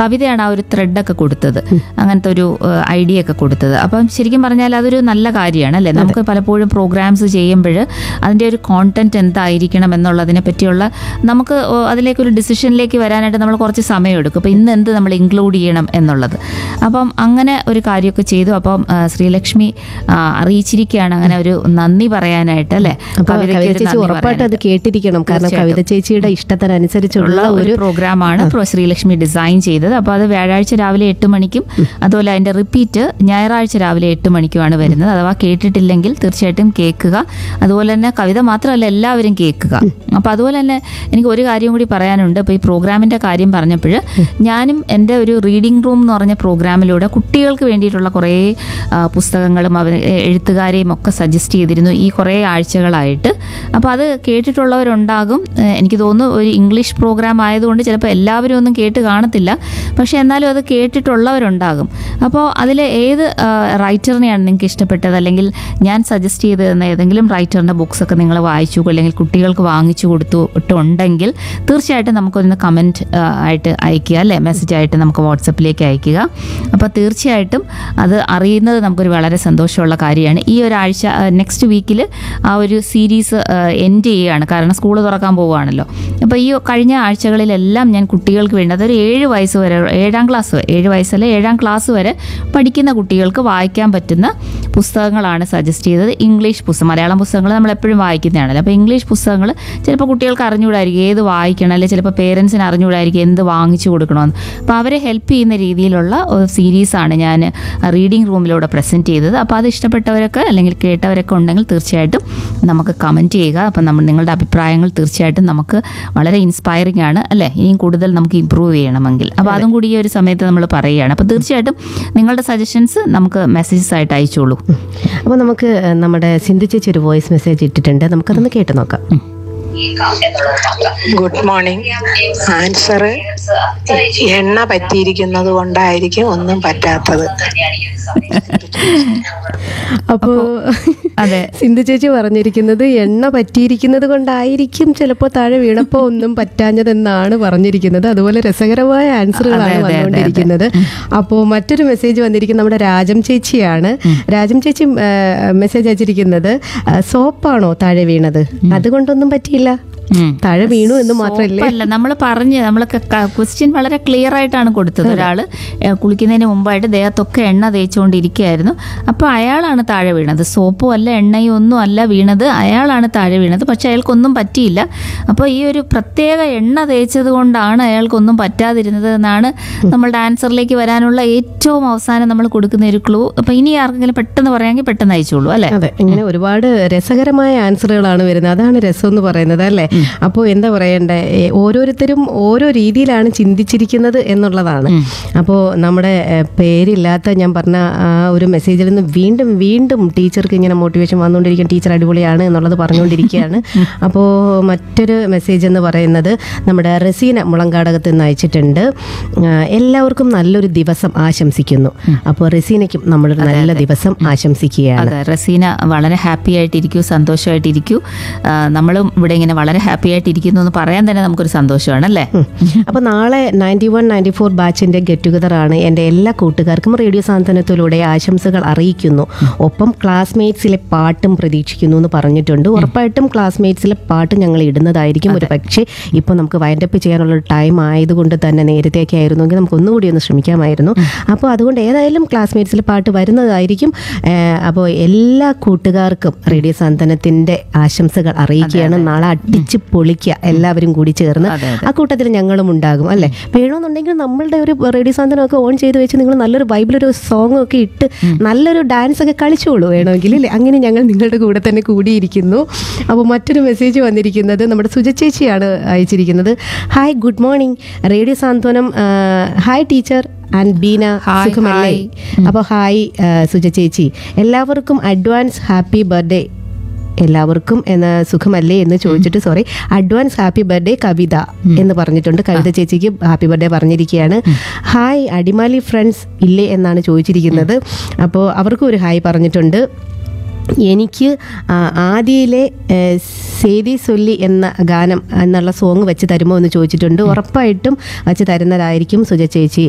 കവിതയാണ് ആ ഒരു ത്രെഡൊക്കെ കൊടുത്തത് അങ്ങനത്തെ ഒരു ഐഡിയ ഒക്കെ കൊടുത്തത് അപ്പം ശരിക്കും പറഞ്ഞാൽ അതൊരു നല്ല കാര്യമാണ് അല്ലേ നമുക്ക് പലപ്പോഴും പ്രോഗ്രാംസ് ചെയ്യുമ്പോൾ അതിൻ്റെ ഒരു കോണ്ടന്റ് എന്തായിരിക്കണം എന്നുള്ളതിനെ പറ്റിയുള്ള നമുക്ക് ഓ, അതിലേക്കൊരു ഡിസിഷനിലേക്ക് വരാനായിട്ട് നമ്മൾ കുറച്ച് സമയം എടുക്കും അപ്പോൾ ഇന്ന് എന്ത് നമ്മൾ ഇൻക്ലൂഡ് ചെയ്യണം എന്നുള്ളത് അപ്പം അങ്ങനെ ഒരു കാര്യമൊക്കെ ചെയ്തു അപ്പം ആ, ശ്രീലക്ഷ്മി ആ, അറിയിച്ചിരിക്കുകയാണ് അങ്ങനെ ഒരു നന്ദി പറയാനായിട്ട് അല്ലേ അപ്പൊ കവിതയ്ക്ക് കവിത ഒരു ചേച്ചി നന്ദി ഉറപ്പായിട്ട് അത് പറയാനായിട്ട്. കേട്ടിരിക്കണം കാരണം കവിത ചേച്ചിയുടെ ഇഷ്ടത്തിനനുസരിച്ചുള്ള ഉള്ള ഒരു ഒരു പ്രോഗ്രാമാണ് പ്രോ ശ്രീലക്ഷ്മി ഡിസൈൻ ചെയ്തത് അപ്പോൾ അത് വ്യാഴാഴ്ച രാവിലെ എട്ട് മണിക്കും അതുപോലെ അതിൻ്റെ റിപ്പീറ്റ് ഞായറാഴ്ച രാവിലെ എട്ട് മണിക്കുമാണ് വരുന്നത് അഥവാ കേട്ടിട്ടില്ലെങ്കിൽ തീർച്ചയായിട്ടും കേൾക്കുക അതുപോലെ തന്നെ കവിത മാത്രമല്ല എല്ലാവരും കേൾക്കുക അപ്പോൾ അതുപോലെ തന്നെ എനിക്ക് ഒരു കാര്യം കൂടി പറയാനുണ്ട് ഇപ്പോൾ ഈ പ്രോഗ്രാമിൻ്റെ കാര്യം പറഞ്ഞപ്പോൾ ഞാനും എൻ്റെ ഒരു റീഡിംഗ് റൂം എന്ന് പറഞ്ഞ പ്രോഗ്രാമിലൂടെ കുട്ടികൾക്ക് വേണ്ടിയിട്ടുള്ള കുറേ ആ, പുസ്തകങ്ങളും അവർ എഴുത്തുകാരെയും ഒക്കെ സജസ്റ്റ് ചെയ്തിരുന്നു ഈ കുറേ ആഴ്ചകളായിട്ട് അപ്പോൾ അത് കേട്ടിട്ടുള്ളവരുണ്ടാകും ഏഹ് എനിക്ക് തോന്നുന്നു ഒരു ഇംഗ്ലീഷ് പ്രോഗ്രാം ആയതുകൊണ്ട് ചിലപ്പോൾ എല്ലാവരും ഒന്നും കേട്ട് കാണത്തില്ല പക്ഷേ എന്നാലും അത് കേട്ടിട്ടുള്ളവരുണ്ടാകും അപ്പോൾ അതിൽ ഏത് ആ, റൈറ്ററിനെയാണ് നിങ്ങൾക്ക് ഇഷ്ടപ്പെട്ടത് അല്ലെങ്കിൽ ഞാൻ സജസ്റ്റ് ചെയ്ത് തന്ന ഏതെങ്കിലും റൈറ്ററിൻ്റെ ബുക്സൊക്കെ നിങ്ങൾ വായിച്ചു അല്ലെങ്കിൽ കുട്ടികൾക്ക് വാങ്ങിച്ചു കൊടുത്തുട്ടുണ്ടെങ്കിൽ തീർച്ചയായിട്ടും നമുക്കൊന്ന് കമൻറ്റ് ആയിട്ട് അയക്കുക അല്ലേ മെസ്സേജ് ആയിട്ട് നമുക്ക് വാട്സപ്പിലേക്ക് അയക്കുക അപ്പോൾ തീർച്ചയായിട്ടും അത് അറിയുന്നത് നമുക്കൊരു വളരെ സന്തോഷമുള്ള കാര്യമാണ് ഈ ഒരാഴ്ച നെക്സ്റ്റ് വീക്കിൽ ആ ഒരു സീരീസ് എൻഡ് ചെയ്യുകയാണ് കാരണം സ്കൂൾ തുറക്കാൻ പോവുകയാണല്ലോ അപ്പോൾ ഈ കഴിഞ്ഞ ആഴ്ചകളിലെല്ലാം ഞാൻ കുട്ടികൾക്ക് വേണ്ടി അതൊരു ഏഴ് വയസ്സ് വരെ ഏഴാം ക്ലാസ് വരെ ഏഴ് വയസ്സല്ല ഏഴാം ക്ലാസ് വരെ പഠിക്കുന്ന കുട്ടികൾക്ക് വായിക്കാൻ പറ്റുന്ന പുസ്തകങ്ങളാണ് സജസ്റ്റ് ചെയ്തത് ഇംഗ്ലീഷ് പുസ്തകം മലയാളം പുസ്തകങ്ങൾ നമ്മൾ എപ്പോഴും വായിക്കുന്നതാണല്ലോ അപ്പോൾ ഇംഗ്ലീഷ് പുസ്തകങ്ങൾ ചിലപ്പോൾ കുട്ടികൾക്ക് അറിഞ്ഞുകൂടായിരിക്കും ഏത് വായിക്കണം അല്ലെങ്കിൽ ചിലപ്പോൾ പേരൻസിന് അറിഞ്ഞുകൂടായിരിക്കും എന്ത് വാങ്ങിച്ചു കൊടുക്കണമെന്ന് അപ്പോൾ അവരെ ഹെൽപ്പ് ചെയ്യുന്ന രീതിയിലുള്ള ഒരു സീരീസാണ് ഞാൻ റീഡിംഗ് റൂമിലൂടെ പ്രസൻറ്റ് ചെയ്തത് അപ്പോൾ അത് ഇഷ്ടപ്പെട്ടവരൊക്കെ അല്ലെങ്കിൽ കേട്ടവരൊക്കെ ഉണ്ടെങ്കിൽ തീർച്ചയായിട്ടും നമുക്ക് കമൻറ്റ് ചെയ്യുക അപ്പം നമ്മൾ നിങ്ങളുടെ അഭിപ്രായങ്ങൾ തീർച്ചയായിട്ടും നമുക്ക് വളരെ ഇൻസ്പയറിംഗ് ആണ് അല്ലേ ഇനിയും കൂടുതൽ നമുക്ക് ഇമ്പ്രൂവ് ചെയ്യണമെങ്കിൽ അപ്പോൾ അതും കൂടി ഈ ഒരു സമയത്ത് നമ്മൾ പറയുകയാണ് അപ്പോൾ തീർച്ചയായിട്ടും നിങ്ങളുടെ സജഷൻസ് നമുക്ക് മെസ്സേജസ് ആയിട്ട് അയച്ചോളൂ അപ്പൊ നമുക്ക് നമ്മുടെ സിന്ധു ചേച്ചി ഒരു വോയിസ് മെസ്സേജ് ഇട്ടിട്ടുണ്ട് നമുക്കതൊന്ന് കേട്ട് നോക്കാം ഗുഡ് മോർണിംഗ് ആൻസർ എണ്ണ പറ്റിയിരിക്കുന്നത് കൊണ്ടായിരിക്കും ഒന്നും പറ്റാത്തത് അപ്പോ അതെ സിന്ധു ചേച്ചി പറഞ്ഞിരിക്കുന്നത് എണ്ണ പറ്റിയിരിക്കുന്നത് കൊണ്ടായിരിക്കും ചിലപ്പോൾ താഴെ വീണപ്പോ ഒന്നും പറ്റാഞ്ഞതെന്നാണ് പറഞ്ഞിരിക്കുന്നത് അതുപോലെ രസകരമായ ആൻസറുകളാണ് അതെ, അതെ, അതെ, വന്നുകൊണ്ടിരിക്കുന്നത് അപ്പോൾ മറ്റൊരു മെസ്സേജ് വന്നിരിക്കുന്നത് നമ്മുടെ രാജം ചേച്ചിയാണ് രാജം ചേച്ചി മെസ്സേജ് അയച്ചിരിക്കുന്നത് ആ, സോപ്പാണോ താഴെ വീണത് അതുകൊണ്ടൊന്നും പറ്റിയില്ല ഉം. താഴെ വീണു എന്ന് മാത്രമല്ലേ അല്ല നമ്മൾ പറഞ്ഞ് നമ്മൾ ക്വസ്റ്റ്യൻ വളരെ ക്ലിയർ ആയിട്ടാണ് കൊടുത്തത് ഒരാള് ഏഹ്, കുളിക്കുന്നതിന് മുമ്പായിട്ട് ദേഹത്തൊക്കെ എണ്ണ തേച്ചുകൊണ്ടിരിക്കുകയായിരുന്നു അപ്പോൾ അയാളാണ് താഴെ വീണത് സോപ്പും അല്ല എണ്ണയും ഒന്നും അല്ല വീണത് അയാളാണ് താഴെ വീണത് പക്ഷെ അയാൾക്കൊന്നും പറ്റിയില്ല അപ്പോൾ ഈ ഒരു പ്രത്യേക എണ്ണ തേച്ചത് കൊണ്ടാണ് അയാൾക്കൊന്നും പറ്റാതിരുന്നത് എന്നാണ് നമ്മളുടെ ആൻസറിലേക്ക് വരാനുള്ള ഏറ്റവും അവസാനം നമ്മൾ കൊടുക്കുന്ന ഒരു ക്ലൂ അപ്പോൾ ഇനി ആർക്കെങ്കിലും പെട്ടെന്ന് പറയാമെങ്കിൽ പെട്ടെന്ന് അയച്ചോളൂ അല്ലേ അതെ ഇങ്ങനെ ഒരുപാട് രസകരമായ ആൻസറുകളാണ് വരുന്നത് അതാണ് രസം എന്ന് പറയുന്നത് അല്ലേ അപ്പോൾ എന്താ പറയണ്ടേ ഏ, ഓരോരുത്തരും ഓരോ രീതിയിലാണ് ചിന്തിച്ചിരിക്കുന്നത് എന്നുള്ളതാണ് അപ്പോൾ നമ്മുടെ ഏ, പേരില്ലാത്ത ഞാൻ പറഞ്ഞ ആ ഒരു മെസ്സേജിൽ നിന്ന് വീണ്ടും വീണ്ടും ടീച്ചർക്ക് ഇങ്ങനെ മോട്ടിവേഷൻ വന്നുകൊണ്ടിരിക്കും ടീച്ചർ അടിപൊളിയാണ് എന്നുള്ളത് പറഞ്ഞുകൊണ്ടിരിക്കുകയാണ് അപ്പോൾ മറ്റൊരു മെസ്സേജ് എന്ന് പറയുന്നത് നമ്മുടെ റസീന മുളങ്കാടകത്ത് നിന്ന് അയച്ചിട്ടുണ്ട് ആ, എല്ലാവർക്കും നല്ലൊരു ദിവസം ആശംസിക്കുന്നു അപ്പോൾ റസീനയ്ക്കും നമ്മളൊരു നല്ല ദിവസം ആശംസിക്കുകയാണ് അതെ റസീന വളരെ ഹാപ്പി ആയിട്ടിരിക്കൂ സന്തോഷമായിട്ടിരിക്കൂ ആ, നമ്മളും ഇവിടെ ഇങ്ങനെ വളരെ ഹാപ്പി ആയിട്ടിരിക്കുന്നു എന്ന് പറയാൻ തന്നെ നമുക്കൊരു സന്തോഷമാണ് അല്ലേ അപ്പോൾ നാളെ നയൻറ്റി വൺ നയൻറ്റി ഫോർ ബാച്ചിൻ്റെ ഗെറ്റ് ടുഗദർ ആണ് എൻ്റെ എല്ലാ കൂട്ടുകാർക്കും റേഡിയോ സാന്ത്വനത്തിലൂടെ ആശംസകൾ അറിയിക്കുന്നു ഒപ്പം ക്ലാസ്മേറ്റ്സിലെ പാട്ടും പ്രതീക്ഷിക്കുന്നു എന്ന് പറഞ്ഞിട്ടുണ്ട് ഉറപ്പായിട്ടും ക്ലാസ്മേറ്റ്സിലെ പാട്ട് ഞങ്ങൾ ഇടുന്നതായിരിക്കും ഒരു പക്ഷേ ഇപ്പോൾ നമുക്ക് വൈൻഡപ്പ് ചെയ്യാനുള്ള ടൈം ആയതുകൊണ്ട് തന്നെ നേരത്തെയൊക്കെ ആയിരുന്നെങ്കിൽ നമുക്ക് ഒന്നുകൂടി ഒന്ന് ശ്രമിക്കാമായിരുന്നു അപ്പോൾ അതുകൊണ്ട് ഏതായാലും ക്ലാസ്മേറ്റ്സിലെ പാട്ട് വരുന്നതായിരിക്കും ഏഹ് അപ്പോൾ എല്ലാ കൂട്ടുകാർക്കും റേഡിയോ സാന്ത്വനത്തിൻ്റെ ആശംസകൾ അറിയിക്കുകയാണ് നാളെ അടിച്ച് പൊളിക്കുക എല്ലാവരും കൂടി ചേർന്ന് അതെ, ആ കൂട്ടത്തിൽ ഞങ്ങളും ഉണ്ടാകും അല്ലേ വേണമെന്നുണ്ടെങ്കിൽ നമ്മളുടെ ഒരു റേഡിയോ സാന്ത്വനമൊക്കെ ഓൺ ചെയ്ത് വെച്ച് നിങ്ങൾ നല്ലൊരു ബൈബിളൊരു സോങ് ഒക്കെ ഇട്ട് നല്ലൊരു ഡാൻസ് ഒക്കെ കളിച്ചോളൂ വേണമെങ്കിൽ അല്ലേ അങ്ങനെ ഞങ്ങൾ നിങ്ങളുടെ കൂടെ തന്നെ കൂടിയിരിക്കുന്നു അപ്പോൾ മറ്റൊരു മെസ്സേജ് വന്നിരിക്കുന്നത് നമ്മുടെ സുജച്ചേച്ചിയാണ് അയച്ചിരിക്കുന്നത് hi good morning radio Santhwanam ആ, hi teacher and Beena hi, സുഖമല്ലേ ഹായ്. അപ്പോൾ ഹായ് ആ, സുജ ചേച്ചി എല്ലാവർക്കും അഡ്വാൻസ് ഹാപ്പി ബർത്ത്ഡേ എല്ലാവർക്കും എന്ന സുഖമല്ലേ എന്ന് ചോദിച്ചിട്ട് sorry advance happy birthday Kavitha എന്ന് പറഞ്ഞിട്ടുണ്ട് കവിത ചേച്ചിക്ക് ഹാപ്പി ബർത്ത്ഡേ പറഞ്ഞിരിക്കുകയാണ് ഹായ് അടിമാലി ഫ്രണ്ട്സ് ഇല്ലേ എന്നാണ് ചോദിച്ചിരിക്കുന്നത് അപ്പോൾ അവർക്കും ഒരു ഹായ് പറഞ്ഞിട്ടുണ്ട് എനിക്ക് ആ, ആദിയിലെ ഏ, സേതി സൊല്ലി എന്ന ഗാനം എന്നുള്ള സോങ് വെച്ച് തരുമോ എന്ന് ചോദിച്ചിട്ടുണ്ട് ഉറപ്പായിട്ടും വെച്ച് തരുന്നതായിരിക്കും സുജ ചേച്ചി